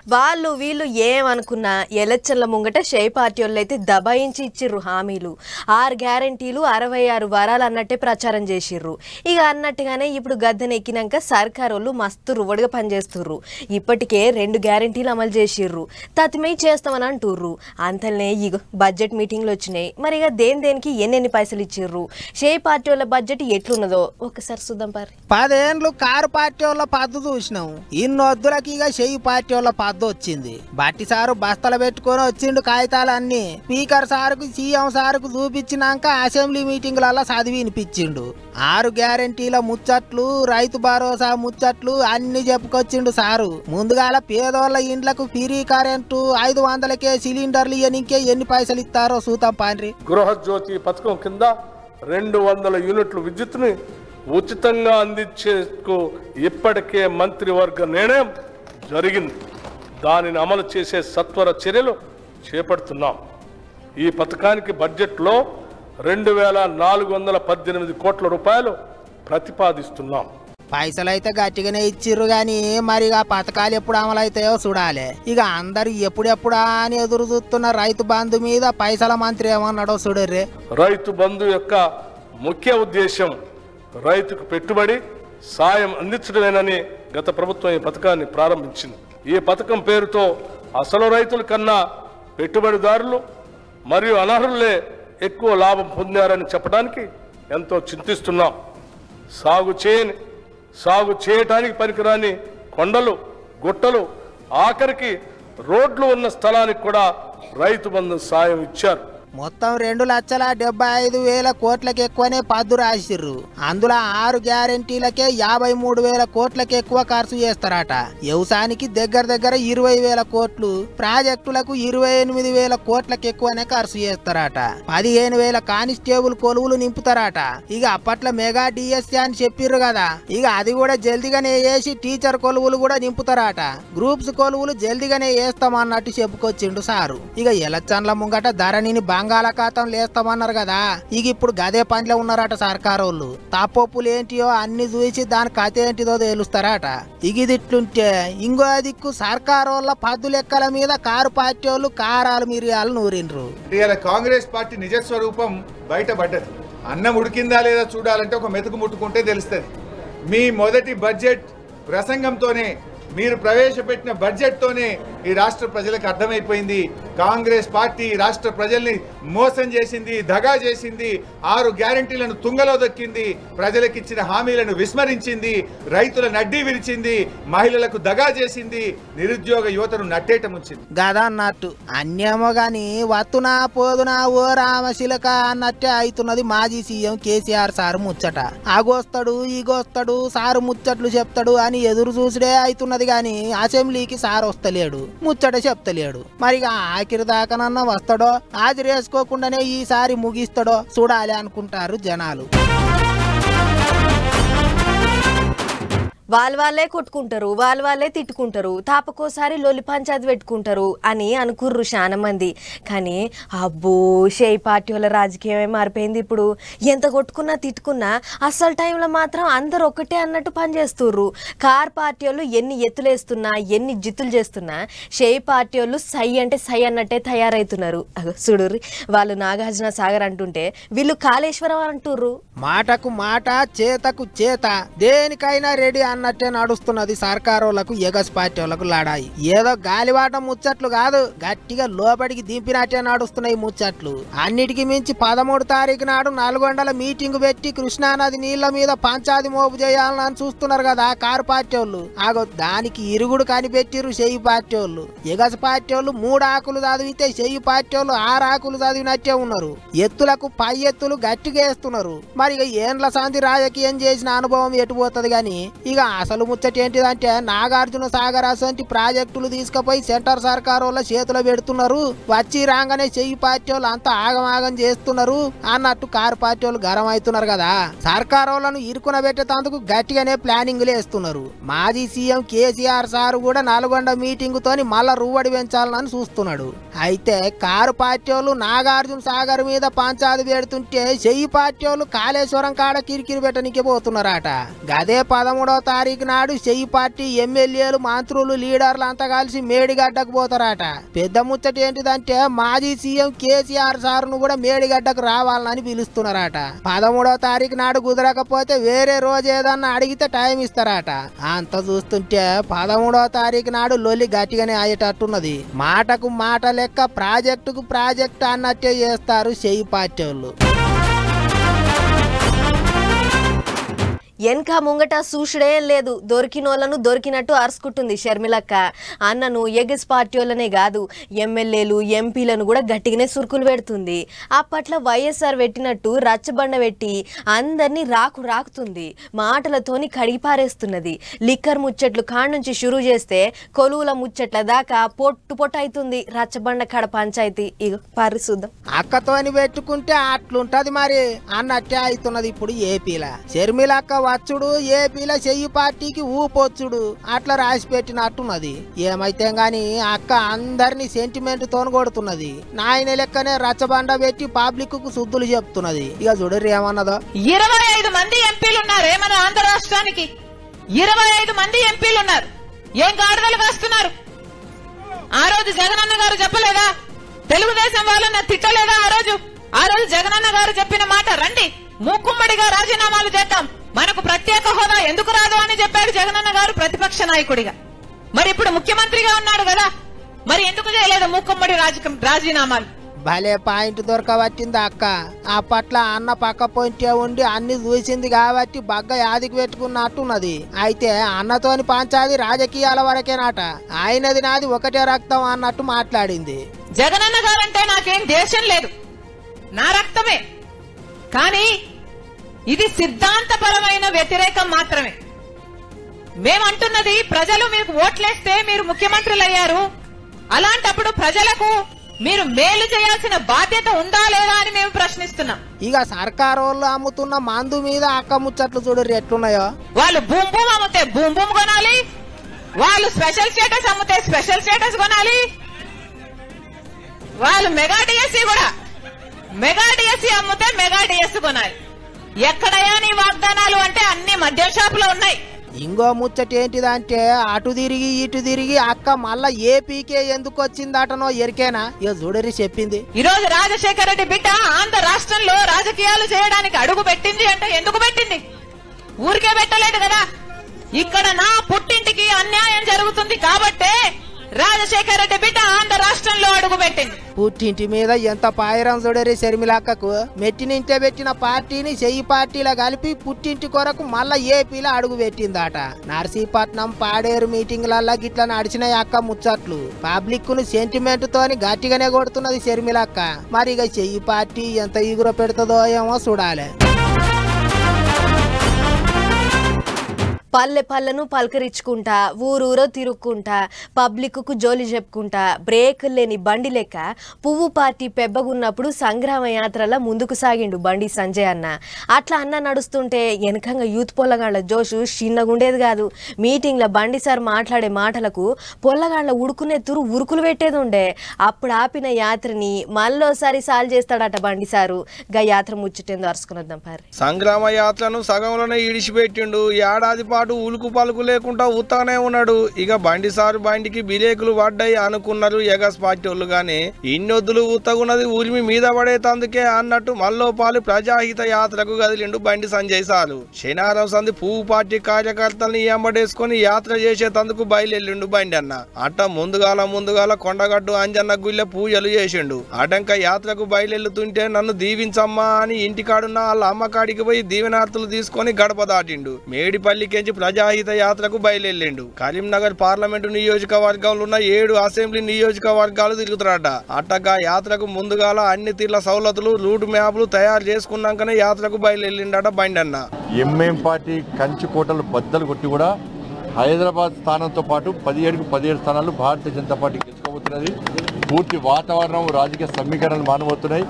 వాళ్ళు వీళ్ళు ఏమనుకున్నా ఎలక్షన్ల ముంగట షే పార్టీ వాళ్ళు అయితే దబాయించి ఇచ్చిర్రు హామీలు ఆరు గ్యారంటీలు అరవై ఆరు వరాలు అన్నట్టే ప్రచారం చేసిర్రు ఇక అన్నట్టుగానే ఇప్పుడు గద్దెన ఎక్కినాక సర్కార్ వాళ్ళు మస్తు రువడుగా పనిచేస్తుర్రు ఇప్పటికే రెండు గ్యారంటీలు అమలు చేసిర్రు తతిమై చేస్తామని అంటుర్రు అంతలనే ఇగో బడ్జెట్ మీటింగ్లు వచ్చినాయి మరి ఇక దేని దేనికి ఎన్నెన్ని పైసలు ఇచ్చిర్రు షే పార్టీ వాళ్ళ బడ్జెట్ ఎట్లున్నదో ఒకసారి చూద్దాం పారి పదేండ్లు కారు పార్టీ వాళ్ళ పద్దు చూసినాం ఇన్నొద్దులకి ఇక చెయ్యి పార్టీ వాళ్ళ పద్దు వచ్చింది బట్టి సారు బస్తలు పెట్టుకొని వచ్చిండు కాగితాలు అన్ని స్పీకర్ సారుకు సీఎం సారుకు చూపించినాక అసెంబ్లీ మీటింగ్లలో చదివి వినిపించిండు ఆరు గ్యారంటీల ముచ్చట్లు రైతు భరోసా ముచ్చట్లు అన్ని చెప్పుకొచ్చిండు సారు ముందుగాల పేదోళ్ళ ఇండ్లకు ఫ్రీ కరెంటు ఐదు వందలకే సిలిండర్లు ఇయ్యనికే ఎన్ని పైసలు ఇస్తారో సూతం పాండ్రి గృహజ్యోతి పథకం కింద రెండు వందల యూనిట్లు విద్యుత్తుని ఉచితంగా అందించేందుకు ఇప్పటికే మంత్రివర్గ నిర్ణయం జరిగింది దానిని అమలు చేసే సత్వర చర్యలు చేపడుతున్నాం ఈ పథకానికి బడ్జెట్లో రెండు వేల నాలుగు వందల పద్దెనిమిది కోట్ల రూపాయలు ప్రతిపాదిస్తున్నాం పైసలు అయితే గట్టిగానే ఇచ్చిర్రు గాని మరి ఇక పథకాలు ఎప్పుడు అమలైతాయో చూడాలి ఇక అందరు ఎప్పుడెప్పుడా అని ఎదురు చూస్తున్న రైతు బంధు మీద పైసల మంత్రి ఏమన్నాడో చూడర్రే రైతు బంధు యొక్క ముఖ్య ఉద్దేశం రైతుకు పెట్టుబడి సాయం అందించడమేనని గత ప్రభుత్వం ఈ పథకాన్ని ప్రారంభించింది ఈ పథకం పేరుతో అసలు రైతుల కన్నా పెట్టుబడిదారులు మరియు అనర్హులే ఎక్కువ లాభం పొందారని చెప్పడానికి ఎంతో చింతిస్తున్నాం సాగు చేయని సాగు చేయటానికి పనికిరాని కొండలు గుట్టలు ఆఖరికి రోడ్లు ఉన్న స్థలానికి కూడా రైతు బంధు సాయం ఇచ్చారు మొత్తం రెండు లక్షల డెబ్బై ఐదు వేల కోట్లకి ఎక్కువనే పద్దు రాసిర్రు అందులో ఆరు గ్యారెంటీలకే యాభై మూడు వేల కోట్లకి ఎక్కువ ఖర్చు చేస్తారట వ్యవసాయానికి దగ్గర దగ్గర ఇరవై వేల కోట్లు ప్రాజెక్టులకు ఇరవై ఎనిమిది వేల కోట్లకి ఎక్కువనే ఖర్చు చేస్తారట పదిహేను వేల కానిస్టేబుల్ కొలువులు నింపుతారట ఇక అప్పట్లో మెగా డిఎస్సి అని చెప్పిర్రు కదా ఇక అది కూడా జల్దిగానే వేసి టీచర్ కొలువులు కూడా నింపుతారట గ్రూప్స్ కొలువులు జల్దిగానే వేస్తామన్నట్టు చెప్పుకొచ్చిండు సారు ఇక ఎలక్షన్ల ముంగట ధరణిని బంగాళాఖాతం లేస్తామన్నారు కదా ఇక ఇప్పుడు గదే పనిలో ఉన్నారట సర్కారోళ్ళు తప్పొప్పులు ఏంటియో అన్ని చూసి దాని కథ ఏంటిదో తేలుస్తారట ఇక ఇది ఇట్లుంటే ఇంకో దిక్కు సర్కారోళ్ళ పద్దు లెక్కల మీద కారు పార్టీ వాళ్ళు కారాలు మిరియాలు నూరిండ్రు ఇవాళ కాంగ్రెస్ పార్టీ నిజస్వరూపం బయటపడ్డది అన్నం ఉడికిందా లేదా చూడాలంటే ఒక మెతుకు ముట్టుకుంటే తెలుస్తుంది మీ మొదటి బడ్జెట్ ప్రసంగంతోనే మీరు ప్రవేశపెట్టిన బడ్జెట్తోనే ఈ రాష్ట్ర ప్రజలకు అర్థమైపోయింది కాంగ్రెస్ పార్టీ రాష్ట్ర ప్రజల్ని మోసం చేసింది దగా చేసింది ఆరు గ్యారంటీలను తుంగలో దొక్కింది ప్రజలకు ఇచ్చిన హామీలను విస్మరించింది రైతుల నడ్డీ విరిచింది మహిళలకు దగా చేసింది నిరుద్యోగ యువతను నట్టేట ముంచింది గదా అన్నట్టు అన్యేమో గాని వత్తునా పోదునా ఓ రామశిలక అన్నట్టే అవుతున్నది మాజీ సీఎం కేసీఆర్ సారు ముచ్చట ఆగొస్తాడు ఈగొస్తాడు సారు ముచ్చట్లు చెప్తాడు అని ఎదురు చూసుడే అవుతున్నది గాని అసెంబ్లీకి సార్ వస్తలేడు ముచ్చట చెప్తలేడు మరి ఇక ఆఖరి దాకానన్నా వస్తాడో హాజరేసుకోకుండానే ఈసారి ముగిస్తాడో చూడాలి అనుకుంటారు జనాలు వాళ్ళ వాళ్ళే కొట్టుకుంటారు వాళ్ళ వాళ్ళే తిట్టుకుంటారు తాపకోసారి లొలి పంచాయతీ పెట్టుకుంటారు అని అనుకుర్రు చాలా మంది కానీ అబ్బో షేయ్ పార్టీ వాళ్ళ రాజకీయమే మారిపోయింది ఇప్పుడు ఎంత కొట్టుకున్నా తిట్టుకున్నా అసలు టైంలో మాత్రం అందరు ఒకటే అన్నట్టు పనిచేస్తుర్రు కార్ పార్టీ వాళ్ళు ఎన్ని ఎత్తులేస్తున్నా ఎన్ని జిత్తులు చేస్తున్నా షేయ్ పార్టీ వాళ్ళు సై అంటే సై అన్నట్టే తయారవుతున్నారు అగో చూడుర్రి వాళ్ళు నాగార్జున సాగర్ అంటుంటే వీళ్ళు కాళేశ్వరం అంటుర్రు మాటకు మాట చేతకు చేత దేనికైనా రెడీ అన్నట్టే నడుస్తున్నది సర్కారోళ్లకు ఎగస్ పార్టీ వాళ్ళకు లడాయి ఏదో గాలివాట ముచ్చట్లు కాదు గట్టిగా లోపలికి దింపినట్టే నడుస్తున్నాయి ముచ్చట్లు అన్నిటికి మించి పదమూడు తారీఖు నాడు నల్గొండల మీటింగ్ పెట్టి కృష్ణానది నీళ్ల మీద పంచాది మోపు చేయాలని చూస్తున్నారు కదా కారు పార్టీ వాళ్ళు ఆగో దానికి ఇరుగుడు కనిపెట్టిరు చెయ్యి పార్టీ వాళ్ళు ఎగస్ పార్టీ వాళ్ళు మూడు ఆకులు చదివితే చెయ్యి పార్టీ వాళ్ళు ఆరు ఆకులు చదివినట్టే ఉన్నారు ఎత్తులకు పై ఎత్తులు గట్టిగా వేస్తున్నారు మరి ఇక ఏండ్ల శాంతి రాజకీయం చేసిన అనుభవం ఎటు పోతుంది గాని ఇక అసలు ముచ్చట ఏంటిదంటే నాగార్జున సాగర్ అసంటి ప్రాజెక్టులు తీసుకుపోయి సెంటర్ సర్కార్ వాళ్ళ చేతిలో పెడుతున్నారు వచ్చి రాగానే చెయ్యి పార్టీ వాళ్ళు అంతా ఆగమాగం చేస్తున్నారు అన్నట్టు కారు పార్టీ వాళ్ళు గరం అవుతున్నారు కదా సర్కార్ వాళ్ళను ఇరుకున పెట్టేందుకు గట్టిగానే ప్లానింగ్లు వేస్తున్నారు మాజీ సీఎం కేసీఆర్ సార్ కూడా నల్గొండ మీటింగ్ తోని మళ్ళా రువ్వడి పెంచాలని చూస్తున్నాడు అయితే కారు పార్టీ వాళ్ళు నాగార్జున సాగర్ మీద పంచాది పెడుతుంటే చెయ్యి పార్టీ వాళ్ళు కాళేశ్వరం కాడ కిరికిరి పెట్టనికి పోతున్నారట గదే పదమూడవ తారీఖు నాడు చెయ్యి పార్టీ ఎమ్మెల్యేలు మంత్రులు లీడర్లు అంతా కలిసి మేడిగడ్డకు పోతారట పెద్ద ముచ్చట ఏంటిదంటే మాజీ సీఎం కేసీఆర్ సార్ను కూడా మేడిగడ్డకు రావాలని పిలుస్తున్నారట పదమూడవ తారీఖు నాడు కుదరకపోతే వేరే రోజు ఏదన్నా అడిగితే టైం ఇస్తారట అంత చూస్తుంటే పదమూడవ తారీఖు నాడు లొల్లి గట్టిగానే అయ్యేటట్టున్నది మాటకు మాట లెక్క ప్రాజెక్టుకు ప్రాజెక్టు అన్నట్టే చేస్తారు చెయ్యి పార్టీ వాళ్ళు వెనక ముంగట సూషుడే లేదు దొరికినోళ్ళను దొరికినట్టు అరుచుకుంటుంది షర్మిలక్క అన్నను ఎగస్ పార్టీ వాళ్ళనే కాదు ఎమ్మెల్యేలు ఎంపీలను కూడా గట్టిగానే సురుకులు పెడుతుంది అప్పట్లో వైఎస్ఆర్ పెట్టినట్టు రచ్చబండ పెట్టి అందరినీ రాకు రాకుతుంది మాటలతోని కడిగి పారేస్తున్నది లిక్కర్ ముచ్చట్లు కాడ నుంచి షురూ చేస్తే కొలువుల ముచ్చట్ల దాకా పొట్టు పొట్టు అవుతుంది రచ్చబండ కాడ పంచాయతీ ఇక పారి చూద్దాం అక్కతోని పెట్టుకుంటే అట్లుంటది మరి అన్నట్టే అవుతున్నది ఇప్పుడు ఏపీలా షర్మిలక్క వచ్చుడు ఏపీలో చెయ్యి పార్టీకి ఊపొచ్చుడు అట్లా రాసి పెట్టినట్టున్నది ఏమైతే గాని అక్క అందరినీ సెంటిమెంట్ తోని కొడుతున్నది నాయన లెక్కనే రచ్చబండ పెట్టి పబ్లిక్ కు శుద్ధులు చెప్తున్నది ఇక చూడరు ఏమన్నదో ఇరవై ఐదు మంది ఎంపీలు ఉన్నారు మన ఆంధ్ర రాష్ట్రానికి ఇరవై ఐదు మంది ఎంపీలు ఉన్నారు ఏం గాడిదలు కాస్తున్నారు ఆ రోజు జగనన్న గారు చెప్పలేదా తెలుగుదేశం వాళ్ళన్న తిట్టలేదా ఆ రోజు ఆ రోజు జగనన్న గారు చెప్పిన మాట రండి మూకుమ్మడిగా రాజీనామాలు చేద్దాం మనకు ప్రత్యేక హోదా ఎందుకు రాదు అని చెప్పాడు జగనన్న గారు ప్రతిపక్ష నాయకుడిగా మరి ఇప్పుడు ముఖ్యమంత్రిగా ఉన్నాడు కదా మరి ఎందుకు చేయలేదు మూకుమ్మడి రాజ- రాజీనామాలు భలే పాయింట్ దొరకబట్టింది అక్క అప్పట్లో అన్న పక్క పొంటే ఉండి అన్ని చూసింది కాబట్టి బగ్గ యాదికి పెట్టుకున్నట్టున్నది అయితే అన్నతోని పంచాది రాజకీయాల వరకేనాట ఆయనది నాది ఒకటే రక్తం అన్నట్టు మాట్లాడింది జగనన్న గారంటే నాకేం దేశం లేదు నా రక్తమే కానీ ఇది సిద్ధాంతపరమైన వ్యతిరేకం మాత్రమే మేమంటున్నది ప్రజలు మీకు ఓట్లేస్తే మీరు ముఖ్యమంత్రులు అయ్యారు అలాంటప్పుడు ప్రజలకు మీరు మేలు చేయాల్సిన బాధ్యత ఉందా లేదా అని మేము ప్రశ్నిస్తున్నాం ఇక సర్కారు వాళ్ళు అమ్ముతున్న మందు మీద అక్క ముచ్చట్లు చూడు ఎట్లున్నాయో వాళ్ళు బూమ్ బూమ్ అమ్మితే బూమ్ బూమ్ కొనాలి వాళ్ళు స్పెషల్ స్టేటస్ అమ్మితే స్పెషల్ స్టేటస్ కొనాలి వాళ్ళు మెగా డిఎస్సి కూడా మెగా డిఎస్సి అమ్మితే మెగా డిఎస్సి కొనాలి ఎక్కడయ్యా నీ వాగ్దానాలు అంటే అన్ని మద్యం షాపులో ఉన్నాయి ఇంకో ముచ్చట ఏంటిదంటే అటు తిరిగి ఇటు తిరిగి అక్క మళ్ళా ఏపీకే ఎందుకు వచ్చిందటనో ఎరికేనా ఇక చూడరి చెప్పింది ఈ రోజు రాజశేఖర రెడ్డి బిడ్డ ఆంధ్ర రాష్ట్రంలో రాజకీయాలు చేయడానికి అడుగు పెట్టింది అంటే ఎందుకు పెట్టింది ఊరికే పెట్టలేదు కదా ఇక్కడ నా పుట్టింటికి అన్యాయం జరుగుతుంది కాబట్టే రాజశేఖర రెడ్డి బిడ్డ ఆంధ్ర రాష్ట్రంలో అడుగు పెట్టింది పుట్టింటి మీద ఎంత పాయరం చూడరి శర్మిలక్కకు మెట్టినింటే పెట్టిన పార్టీని చెయ్యి పార్టీలో కలిపి పుట్టింటి కొరకు మళ్ళా ఏపీలో అడుగు పెట్టిందట నర్సీపట్నం పాడేరు మీటింగ్లల్లా గిట్ల నడిచిన అక్క ముచ్చట్లు పబ్లిక్ ను సెంటిమెంట్ తోని గట్టిగానే కొడుతున్నది శర్మిలక్క మరి ఇక చెయ్యి పార్టీ ఎంత ఈగుర పెడుతుందో ఏమో చూడాలి పల్లె పల్లెను పలకరించుకుంటా ఊరూరో తిరుక్కుంటా పబ్లిక్కు జోలి చెప్పుకుంటా బ్రేకులు లేని బండి లెక్క పువ్వు పార్టీ పెబ్బగున్నప్పుడు సంగ్రామ యాత్రల ముందుకు సాగిండు బండి సంజయ్ అన్న అట్లా అన్న నడుస్తుంటే వెనకంగా యూత్ పొల్లగాళ్ళ జోషు చిన్నగుండేది కాదు మీటింగ్ల బండి సార్ మాట్లాడే మాటలకు పొల్లగాళ్ళ ఉడుకునే తురు ఉరుకులు పెట్టేది ఉండే అప్పుడు ఆపిన యాత్రని మళ్ళోసారి సాల్ చేస్తాడట బండి సారు గా యాత్ర ముచ్చటేందో అరుచుకునొద్దాం పారి సంగ్రామ యాత్రను సగంలోనే ఇడిచిపెట్టిండు ఏడాది పాటు ఉలుకు పలుకు లేకుండా ఉత్తగానే ఉన్నాడు ఇక బండి సారు బండికి బిలేకులు పడ్డాయి అనుకున్నారు ఎగస్ పార్టీ వాళ్ళు గాని ఇన్నొద్దులు ఉత్తగున్నది ఉరిమి మీద పడేతందుకే అన్నట్టు మల్లోపాలు ప్రజాహిత యాత్రకు కదిలిండు బండి సంజయ్ సారు శనివారం సంది పువ్వు పార్టీ కార్యకర్తల్ని ఎంబడేసుకొని యాత్ర చేసేతందుకు బయలుదేరిండు బండి అన్న అట్ట ముందుగాల ముందుగాల కొండగట్టు అంజన్న గుళ్ళె పూజలు చేసిండు అటంక యాత్రకు బయలుతుంటే నన్ను దీవించమ్మా అని ఇంటికాడున్న వాళ్ళ అమ్మకాడికి పోయి దీవెనార్తులు తీసుకొని గడప దాటిండు మేడిపల్లికెంచి ప్రజాహిత యాత్రకు బయలుదేరిండు కరీంనగర్ పార్లమెంటు నియోజకవర్గంలో ఉన్న ఏడు అసెంబ్లీ నియోజకవర్గాలు తిరుగుతారట అట్టగా యాత్రకు ముందుగాల అన్ని తీర్ల సౌలతులు రూట్ మ్యాప్లు తయారు చేసుకున్నాకనే యాత్రకు బయలుదేరిండట బండి అన్న ఎంఎం పార్టీ కంచి కోటలు బద్దలు కొట్టి కూడా హైదరాబాద్ స్థానంతో పాటు పదిహేడుకు పదిహేడు స్థానాలు భారతీయ జనతా పార్టీ గెలుచుకోబోతున్నది పూర్తి వాతావరణం రాజకీయ సమీకరణలు మానబోతున్నాయి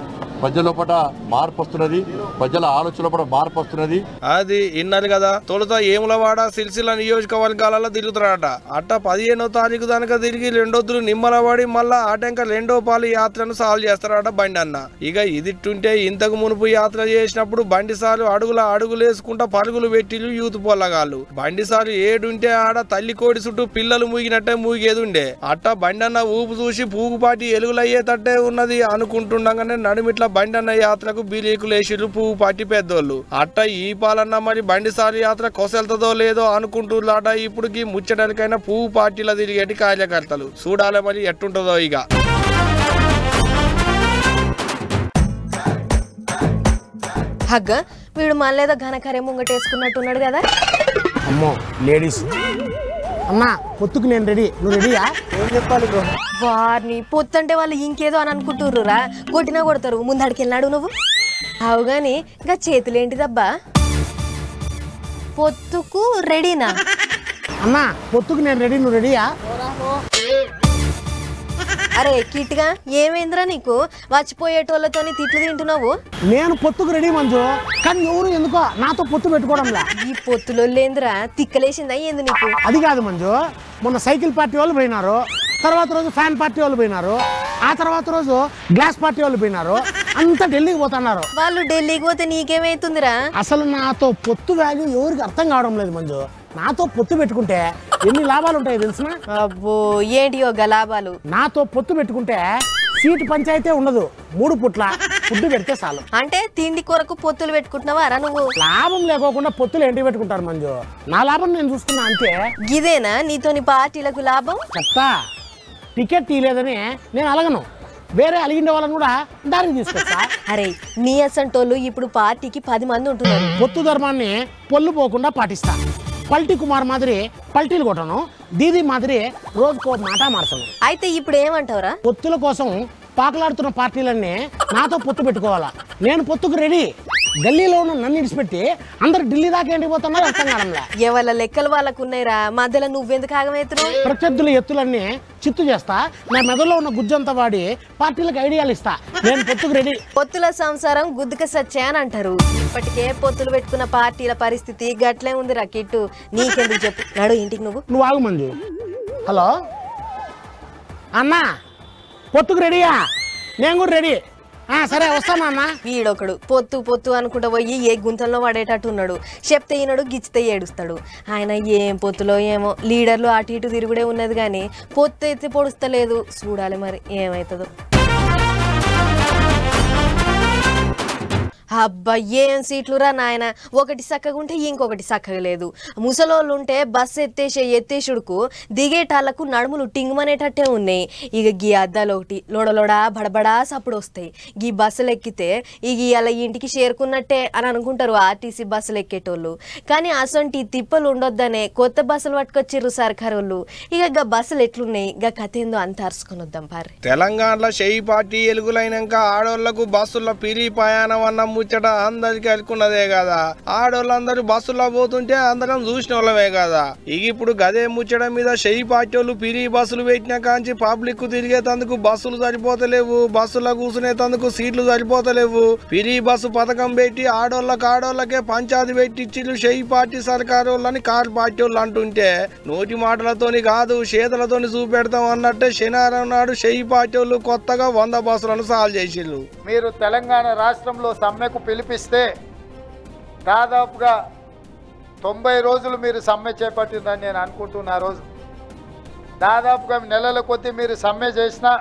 ప్రజల లోపల మార్పు వస్తున్నది ప్రజల ఆలోచన లోపల మార్పు వస్తున్నది అది ఇన్నారు కదా తొలుత ఏములవాడ సిరిసిల్ల నియోజకవర్గాలలో తిరుగుతారట అట్ట పదిహేనో తారీఖు దానిక తిరిగి రెండొద్దులు నిమ్మలవాడి మళ్ళా ఆటంక రెండో పాలు యాత్రను సాల్వ్ చేస్తారట బండి అన్న ఇక ఇదిట్టుంటే ఇంతకు మునుపు యాత్ర చేసినప్పుడు బండి సార్లు అడుగుల అడుగులు వేసుకుంటా పరుగులు పెట్టిలు యూత్ పొల్లగాళ్ళు బండి సార్లు ఏడుంటే ఆడ తల్లి కోడి చుట్టూ పిల్లలు మూగినట్టే మూగేది ఉండే అట్ట బండి అన్న ఊపు చూసి పూగుపాటి ఎలుగులయ్యేటట్టే ఉన్నది అనుకుంటుండగానే నడుమిట్ల బండి అన్న యాత్రకు బీలీకులు వేసిర్రు పువ్వు పాటి పెద్దోళ్ళు అట్ట ఈ పాలన్న మరి బండి సారి యాత్ర కొసెళ్తుందో లేదో అనుకుంటున్నాట ఇప్పుడు ఈ ముచ్చటలకైనా పువ్వు పార్టీలో తిరిగేటి కార్యకర్తలు చూడాలి మరి ఎట్టుంటుందో ఇక హగ్గ వీడు మళ్ళేదో ఘనకార్యం ముంగటేసుకున్నట్టున్నాడు కదా అమ్మో లేడీస్ అమ్మా పొత్తుకు నేను రెడీ నువ్వు రెడీయా ఏం చెప్పాలి బ్రో వారిని పొత్తంటే వాళ్ళు ఇంకేదో అని అనుకుంటుర్రురా కొట్టినా కొడతారు ముందడికి వెళ్ళాడు నువ్వు అవు గాని ఇంకా చేతులేంటిదబ్బా పొత్తుకు రెడీనా అమ్మా పొత్తుకు నేను రెడీ నువ్వు రెడీయా అరే కిట్గా ఏమైందిరా నీకు వచ్చిపోయేటోళ్ళతోని తిట్లు తింటున్నావు నేను పొత్తుకు రెడీ మంజు కానీ ఎవరు ఎందుకో నాతో పొత్తు పెట్టుకోవడంలే ఈ పొత్తులో లేదురా తిక్కలేసిందా ఏంది నీకు అది కాదు మంజు మొన్న సైకిల్ పార్టీ వాళ్ళు పోయినారు తర్వాత రోజు ఫ్యాన్ పార్టీ వాళ్ళు పోయినారు ఆ తర్వాత రోజు గ్లాస్ పార్టీ వాళ్ళు పోయినారు అంతా ఢిల్లీకి పోతున్నారు వాళ్ళు ఢిల్లీకి పోతే నీకేమైతుందిరా అసలు నాతో పొత్తు వాల్యూ ఎవరికి అర్థం కావడం లేదు మంజు నాతో పొత్తు పెట్టుకుంటే ఎన్ని లాభాలు ఉంటాయి తెలిసిన అబ్బో ఏంటి యోగ లాభాలు నాతో పొత్తు పెట్టుకుంటే సీటు పంచాయితీ ఉండదు మూడు పుట్ల ఫుడ్ పెడితే చాలు అంటే తిండి కొరకు పొత్తులు పెట్టుకుంటున్నావా రా నువ్వు లాభం లేకోకుండా పొత్తులు ఏంటి పెట్టుకుంటారు మంజు నా లాభం నేను చూసుకున్నా అంతే గిదేనా నీతోని పార్టీలకు లాభం చెప్తా టికెట్ తీయలేదని నేను అలగను వేరే అలిగిండే వాళ్ళని కూడా దారికి తీసుకొస్తా అరే నీ అసంటోళ్ళు ఇప్పుడు పార్టీకి పది మంది ఉంటున్నారు పొత్తు ధర్మాన్ని పొల్లు పోకుండా పాటిస్తా పల్టీ కుమార్ మాదిరి పల్టీలు కొట్టను దీది మాదిరి రోజుకో మాట మార్చను అయితే ఇప్పుడు ఏమంటావురా పొత్తుల కోసం పాకలాడుతున్న పార్టీలన్నీ నాతో పొత్తు పెట్టుకోవాలా నేను పొత్తుకు రెడీ గల్లీలో ఉన్న నన్ను ఇడిచిపెట్టి అందరు ఢిల్లీ దాకా ఏంటి పోతున్నారు అర్థం కావడంలే ఎవరి లెక్కలు వాళ్ళకు ఉన్నాయిరా మధ్యలో నువ్వెందుకు ఆగమవుతున్నావు ప్రత్యర్థుల ఎత్తులన్నీ చిత్తు చేస్తా నా మెదడులో ఉన్న గుజ్జంతా వాడి పార్టీలకు ఐడియాలు ఇస్తా నేను పొత్తుకు రెడీ పొత్తుల సంసారం గుద్దుక సచ్చే అని అంటారు ఇప్పటికే పొత్తులు పెట్టుకున్న పార్టీల పరిస్థితి గట్లే ఉంది రా కిట్టు నీకెందుకు చెప్పు నడు ఇంటికి నువ్వు నువ్వు ఆగు మంజు హలో అన్నా పొత్తుకు రెడీయా నేను కూడా రెడీ ఆ, సరే వస్తాను అన్న వీడొకడు పొత్తు పొత్తు అనుకుంటా పోయి ఏ గుంతల్లో పడేటట్టు ఉన్నాడు చెప్తే ఈనడు గిచ్చితే ఏడుస్తాడు ఆయన ఏం పొత్తులో ఏమో లీడర్లు అటు ఇటు తిరుగుడే ఉన్నది కానీ పొత్తు అయితే పొడుస్తలేదు చూడాలి మరి ఏమవుతుందో అబ్బా ఏం సీట్లు రా నాయన ఒకటి చక్కగా ఉంటే ఇంకొకటి చక్కగా లేదు ముసలోళ్ళు ఉంటే బస్సు ఎత్తేసే ఎత్తేసుడుకు దిగేటాళ్లకు నడుములు టింగుమనేటట్టే ఉన్నాయి ఇక గీ అద్దాలు ఒకటి లోడలోడా బడబడా సప్పుడు వస్తాయి గీ బస్సులు ఎక్కితే ఇక ఇలా ఇంటికి చేరుకున్నట్టే అని అనుకుంటారు ఆర్టీసీ బస్సులు ఎక్కేటోళ్ళు కానీ అసొంటి తిప్పలు ఉండొద్దనే కొత్త బస్సులు పట్టుకొచ్చిర్రు సర్కారు వాళ్ళు ఇక గా బస్సులు ఎట్లున్నాయి గా కథ ఏందో అంత అరుచుకొని వద్దాం పారి తెలంగాణలో షెయి పార్టీ ఎలుగులైనాక ఆడోళ్లకు బస్సుల్లో పిరి ప్రయాణం అన్న ముచ్చట అందరికి అనుకున్నదే కదా ఆడోళ్ళందరూ బస్సులో పోతుంటే అందరం చూసిన వాళ్ళమే కదా ఇక ఇప్పుడు గదే ముచ్చట మీద షెయి పార్టీ వాళ్ళు పిరి బస్సులు పెట్టిన కాంచి పబ్లిక్ తిరిగేతందుకు బస్సులు సరిపోతలేవు బస్సులో కూర్చునేతందుకు సీట్లు సరిపోతలేవు పిరి బస్సు పథకం పెట్టి ఆడోళ్ళకి ఆడోళ్ళకే పంచాయతీ పెట్టిచ్చిళ్ళు షెయి పార్టీ సర్కారు వాళ్ళని కార్ పార్టీ వాళ్ళు అంటుంటే నోటి మాటలతోని కాదు చేతులతోని చూపెడతాం అన్నట్టే శనివారం నాడు షెయి పార్టీ వాళ్ళు కొత్తగా వంద బస్సులను సాల్వ్ చేసిళ్ళు మీరు తెలంగాణ రాష్ట్రంలో సమ్మెకు పిలిపిస్తే దాదాపుగా తొంభై రోజులు మీరు సమ్మె చేపట్టిందని నేను అనుకుంటున్నా ఆ రోజు దాదాపుగా నెలల కొద్దీ మీరు సమ్మె చేసినా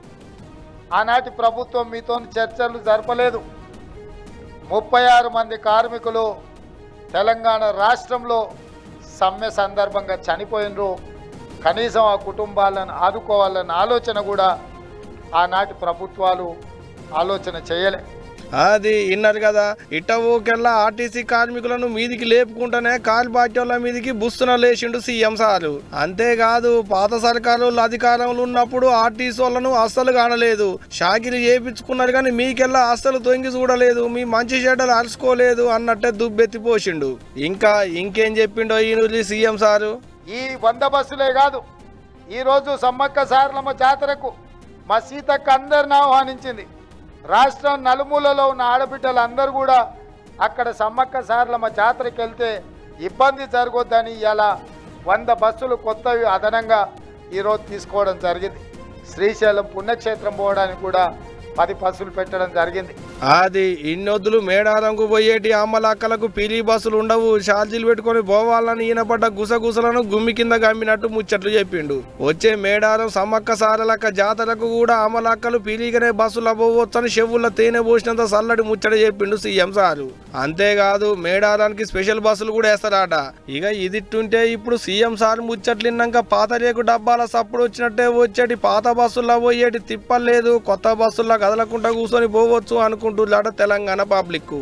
ఆనాటి ప్రభుత్వం మీతో చర్చలు జరపలేదు ముప్పై ఆరు మంది కార్మికులు తెలంగాణ రాష్ట్రంలో సమ్మె సందర్భంగా చనిపోయినరు కనీసం ఆ కుటుంబాలను ఆదుకోవాలన్న ఆలోచన కూడా ఆనాటి ప్రభుత్వాలు ఆలోచన చేయలే అది విన్నారు కదా ఇట్ట ఊకెల్లా ఆర్టీసీ కార్మికులను మీదికి లేపుకుంటేనే కాల్ పార్టీల మీదికి బుస్తున లేచిండు సీఎం సారు అంతేకాదు పాత సర్కారు అధికారంలో ఉన్నప్పుడు ఆర్టీసీ వాళ్ళను అస్సలు కానలేదు షాకిరి చేపించుకున్నారు కానీ మీకెల్లా అస్సలు తొంగి చూడలేదు మీ మంచి చెడ్డలు అరుచుకోలేదు అన్నట్టే దుబ్బెత్తి పోసిండు ఇంకా ఇంకేం చెప్పిండో ఈ సీఎం సారు ఈ వంద బస్సులే కాదు ఈరోజు సమ్మక్క సారలమ్మ జాతరకు మా సీతక్క అందరిని ఆహ్వానించింది రాష్ట్రం నలుమూలలో ఉన్న ఆడబిడ్డలందరూ కూడా అక్కడ సమ్మక్క సారలమ్మ జాతరకి వెళ్తే ఇబ్బంది జరగొద్దని ఇలా వంద బస్సులు కొత్తవి అదనంగా ఈరోజు తీసుకోవడం జరిగింది శ్రీశైలం పుణ్యక్షేత్రం పోవడానికి కూడా పది బస్సులు పెట్టడం జరిగింది అది ఇన్నొద్దులు మేడారంకు పోయేటి అమ్మలక్కలకు పీలీ బస్సులు ఉండవు ఛార్జీలు పెట్టుకొని పోవాలని ఈయనపడ్డ గుసగుసలను గుమ్మి కింద గమ్మినట్టు ముచ్చట్లు చెప్పిండు వచ్చే మేడారం సమ్మక్క సారలక్క జాతరకు కూడా అమ్మలక్కలు పీలీగానే బస్సులు పోవచ్చని చెవుల తేనె పోసినంత సల్లడి ముచ్చట చెప్పిండు సీఎం సారు అంతేకాదు మేడారానికి స్పెషల్ బస్సులు కూడా వేస్తారట ఇక ఇదిట్టుంటే ఇప్పుడు సీఎం సార్ ముచ్చట్లిన్నాక పాత రేకు డబ్బాల సప్పుడు వచ్చినట్టే వచ్చేటి పాత బస్సుల్లో పోయేటి తిప్పలేదు కొత్త బస్సుల్లో కదలకుండా కూర్చొని పోవచ్చు అనుకుంటున్నాడ తెలంగాణ పబ్లిక్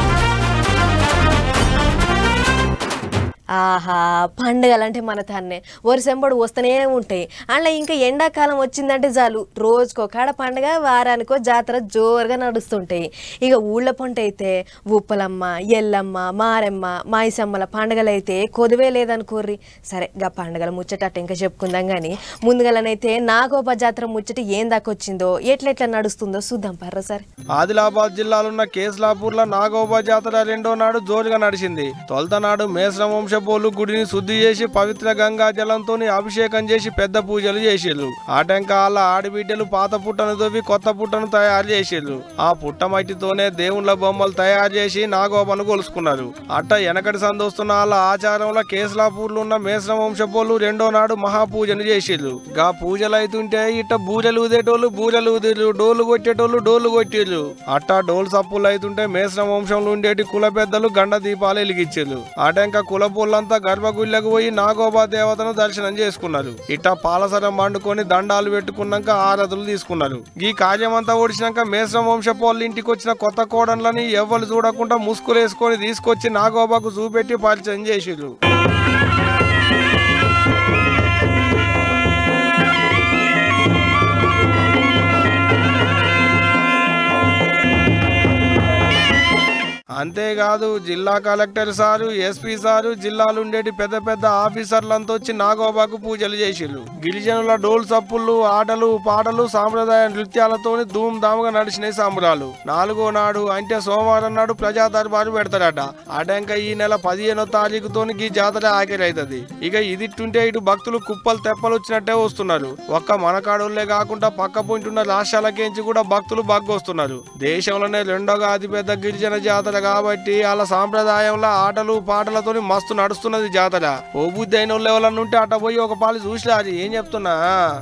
ఆహా పండుగలంటే మన తన్నే వరుసెంబడు వస్తూనే ఉంటాయి అందులో ఇంకా ఎండాకాలం వచ్చిందంటే చాలు రోజుకో కాడ పండుగ వారానికో జాతర జోరుగా నడుస్తుంటాయి ఇక ఊళ్ళ పంట అయితే ఉప్పలమ్మ ఎల్లమ్మ మారెమ్మ మాయిసమ్మల పండుగలు అయితే కొదివే లేదనుకోర్రి సరే గా పండుగల ముచ్చట అట్ట ఇంకా చెప్పుకుందాం కానీ ముందుగాలనైతే నాగోప జాతర ముచ్చట ఏం దాకొచ్చిందో ఎట్లెట్లా నడుస్తుందో చూద్దాం పర్ర సరే ఆదిలాబాద్ జిల్లాలో కేసులాపూర్ లో నాగోబా జాతర రెండో నాడు జోరుగా నడిచింది తొలత నాడు మేసర వంశపోలు గుడిని శుద్ధి చేసి పవిత్ర గంగా జలంతో అభిషేకం చేసి పెద్ద పూజలు చేసిర్రు ఆటంకాల ఆడబిడ్డలు పాత పుట్టను తవ్వి కొత్త పుట్టను తయారు చేసిర్రు ఆ పుట్ట మట్టితోనే దేవుళ్ళ బొమ్మలు తయారు చేసి నాగోబను కొలుసుకున్నారు అట్ట వెనకటి సందోస్తున్న వాళ్ళ ఆచారంలో కేసులాపూర్లో ఉన్న మేసర వంశపోలు రెండో నాడు మహాపూజను చేసిర్రు గా పూజలు అవుతుంటే ఇట్ట బూరెలు ఊదేటోళ్ళు బూరెలు ఊదిర్రు డోలు కొట్టేటోళ్ళు డోలు కొట్టిర్రు అట్టా డోలు సప్పులు అవుతుంటే మేసర వంశంలో ఉండేటి కుల పెద్దలు గండ దీపాలు వెలిగించారు ఆటంక కుల పూలంతా గర్భగుళ్ళకు పోయి నాగోబా దేవతను దర్శనం చేసుకున్నారు ఇట్టా పాలసరం వండుకొని దండాలు పెట్టుకున్నాక ఆరతులు తీసుకున్నారు ఈ కార్యమంతా ఓడిచినాక మేసరం వంశపోళ్ళ ఇంటికి వచ్చిన కొత్త కోడన్లని ఎవ్వరు చూడకుండా ముసుగులేసుకొని తీసుకొచ్చి నాగోబాకు చూపెట్టి పరిచయం చేసిర్రు అంతేకాదు జిల్లా కలెక్టర్ సారు ఎస్పీ సారు జిల్లాలు ఉండేటి పెద్ద పెద్ద ఆఫీసర్లంతా వచ్చి నాగోబాకు పూజలు చేసిర్రు గిరిజనుల డోల్ సప్పుళ్ళు ఆటలు పాటలు సాంప్రదాయ నృత్యాలతోని ధూమ్ ధామ్గా నడిచినాయి సంబరాలు నాలుగో నాడు అంటే సోమవారం నాడు ప్రజా దర్బారు పెడతారట ఆటంక ఈ నెల పదిహేనో తారీఖుతోని ఈ జాతర ఆఖరైతుంది ఇక ఇదిట్టుంటే ఇటు భక్తులు కుప్పలు తెప్పలు వచ్చినట్టే వస్తున్నారు ఒక్క మనకాడోళ్లే కాకుండా పక్క పొంటున్న రాష్ట్రాలకేంచి కూడా భక్తులు బగ్గొస్తున్నారు దేశంలోనే రెండోగా అతిపెద్ద గిరిజన జాతర కాబట్టి వాళ్ళ సాంప్రదాయంలో ఆటలు పాటలతోని మస్తు నడుస్తున్నది జాతర ఓ బుద్ధి అయిన వాళ్ళు ఎవరన్నా ఉంటే అట్ట పోయి ఒక పాలు చూసిరా అది ఏం చెప్తున్నా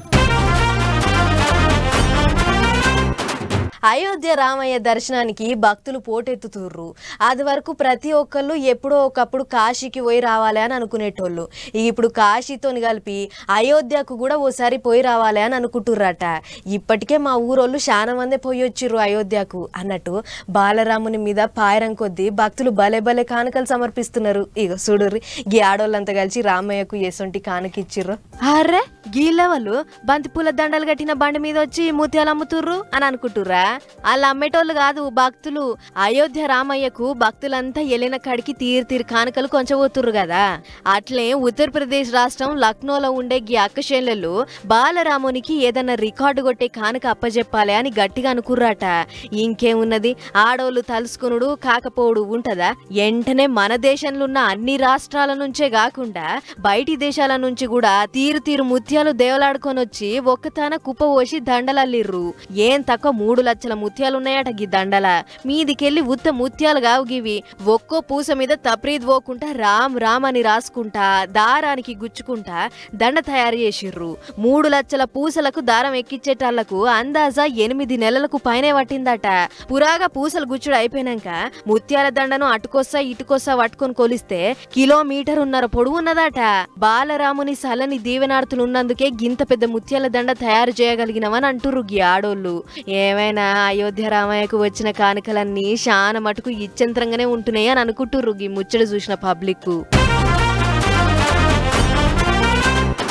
అయోధ్య రామయ్య దర్శనానికి భక్తులు పోటెత్తుతుర్రు అది వరకు ప్రతి ఒక్కళ్ళు ఎప్పుడో ఒకప్పుడు కాశీకి పోయి రావాలి అని అనుకునేటోళ్ళు ఇక ఇప్పుడు కాశీతోని కలిపి అయోధ్యకు కూడా ఓసారి పోయి రావాలి అని అనుకుంటుర్రట ఇప్పటికే మా ఊరోళ్ళు చాలా మంది పోయి వచ్చిర్రు అయోధ్యకు అన్నట్టు బాలరాముని మీద పాయరం కొద్దీ భక్తులు భలే భలే కానుకలు సమర్పిస్తున్నారు ఇక చూడుర్రి గీ ఆడోళ్ళంతా కలిసి రామయ్యకు ఎసొంటి కానుకిచ్చిర్రు అర్రే గీళ్ళవలు బంతిపూల దండలు కట్టిన బండి మీద వచ్చి ముత్యాలు అమ్ముతుర్రు అని అనుకుంటుర్రా వాళ్ళు అమ్మేటోళ్ళు కాదు భక్తులు అయోధ్య రామయ్యకు భక్తులంతా ఎలిన కాడికి తీరు తీరు కానుకలు కొంచబోతుర్రు కదా అట్లే ఉత్తరప్రదేశ్ రాష్ట్రం లక్నోలో ఉండే గీ అక్కశేన్లలో బాలరామునికి ఏదన్నా రికార్డు కొట్టే కానుక అప్పజెప్పాలి అని గట్టిగా అనుకుర్రాట ఇంకేమున్నది ఆడోళ్ళు తలుసుకునుడు కాకపోవుడు ఉంటదా వెంటనే మన దేశంలో ఉన్న అన్ని రాష్ట్రాల నుంచే కాకుండా బయటి దేశాల నుంచి కూడా తీరు తీరు ముత్యాలు దేవలాడుకొని వచ్చి ఒక్కతాన కుప్ప పోసి దండలల్లిర్రు ఏం తక్కువ మూడు లక్షల ముత్యాలు ఉన్నాయట గీ దండల మీదికెళ్ళి ఉత్త ముత్యాలు కావు గివి ఒక్కో పూస మీద తప్రీద్ పోకుండా రామ్ రామ్ అని రాసుకుంటా దారానికి గుచ్చుకుంటా దండ తయారు చేసిర్రు మూడు లక్షల పూసలకు దారం ఎక్కిచ్చేటాళ్లకు అందాజా ఎనిమిది నెలలకు పైనే పట్టిందట పురాగా పూసలు గుచ్చుడు అయిపోయినాక ముత్యాల దండను అటుకొస్తా ఇటుకొస్తా పట్టుకొని కొలిస్తే కిలోమీటర్ ఉన్నర పొడవు ఉన్నదట బాలరాముని సలని దీవెనార్తులు ఉన్నందుకే గింత పెద్ద ముత్యాల దండ తయారు చేయగలిగినవని అంటుర్రు గీ ఆడోళ్ళు ఏమైనా అయోధ్య రామయ్యకు వచ్చిన కానుకలన్నీ శాన మటుకు ఇచ్చంతరంగానే ఉంటున్నాయి అని అనుకుంటుర్రు గీ ముచ్చట చూసిన పబ్లిక్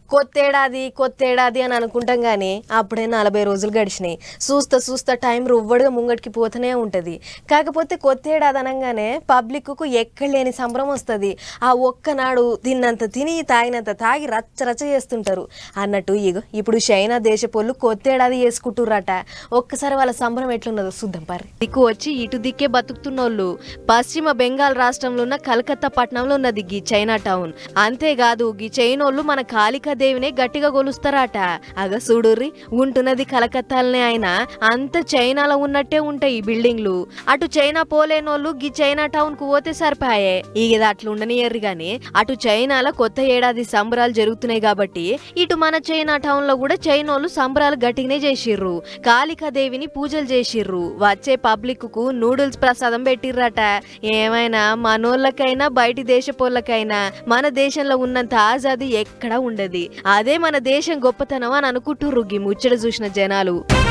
కొత్తేడాది కొత్తేడాది అని అనుకుంటాం కానీ అప్పుడే నలభై రోజులు గడిచినాయి చూస్తా చూస్తా టైం రువ్వడుగా ముంగటికి పోతూనే ఉంటుంది కాకపోతే కొత్తేడాది అనగానే పబ్లిక్కు ఎక్కడ లేని సంబరం వస్తుంది ఆ ఒక్కనాడు తిన్నంత తిని తాగినంత తాగి రచ్చ రచ్చ చేస్తుంటారు అన్నట్టు ఇగో ఇప్పుడు చైనా దేశపోళ్ళు కొత్తేడాది చేసుకుంటుర్రట ఒక్కసారి వాళ్ళ సంబరం ఎట్లున్నదో చూద్దాం పర్రి దిక్కు వచ్చి ఇటు దిక్కే బతుకుతున్నోళ్ళు పశ్చిమ బెంగాల్ రాష్ట్రంలో ఉన్న కలకత్తా పట్టణంలో ఉన్నది గీ చైనా టౌన్ అంతేకాదు గీ చైనోళ్ళు మన కాళికాదేవినే గట్టిగా గొలుస్తారట అగ చూడుర్రి ఉంటున్నది కలకత్తాలనే ఆయన అంత చైనాలో ఉన్నట్టే ఉంటాయి ఈ బిల్డింగ్లు అటు చైనా పోలేనోళ్ళు గీ చైనా టౌన్ కు పోతే సరిపాయే ఇది అట్లా ఉండనియర్రి గాని అటు చైనాలో కొత్త ఏడాది సంబరాలు జరుగుతున్నాయి కాబట్టి ఇటు మన చైనా టౌన్ లో కూడా చైనోళ్ళు సంబరాలు గట్టిగానే చేసిర్రు కాళికాదేవిని పూజలు చేసిర్రు వచ్చే పబ్లిక్ కు నూడిల్స్ ప్రసాదం పెట్టిర్రట ఏమైనా మనోళ్ళకైనా బయటి దేశపోళ్ళకైనా మన దేశంలో ఉన్నంత ఆజాది ఎక్కడా ఉండదు అదే మన దేశం గొప్పతనం అని అనుకుంటుర్రు గీ ముచ్చట చూసిన జనాలు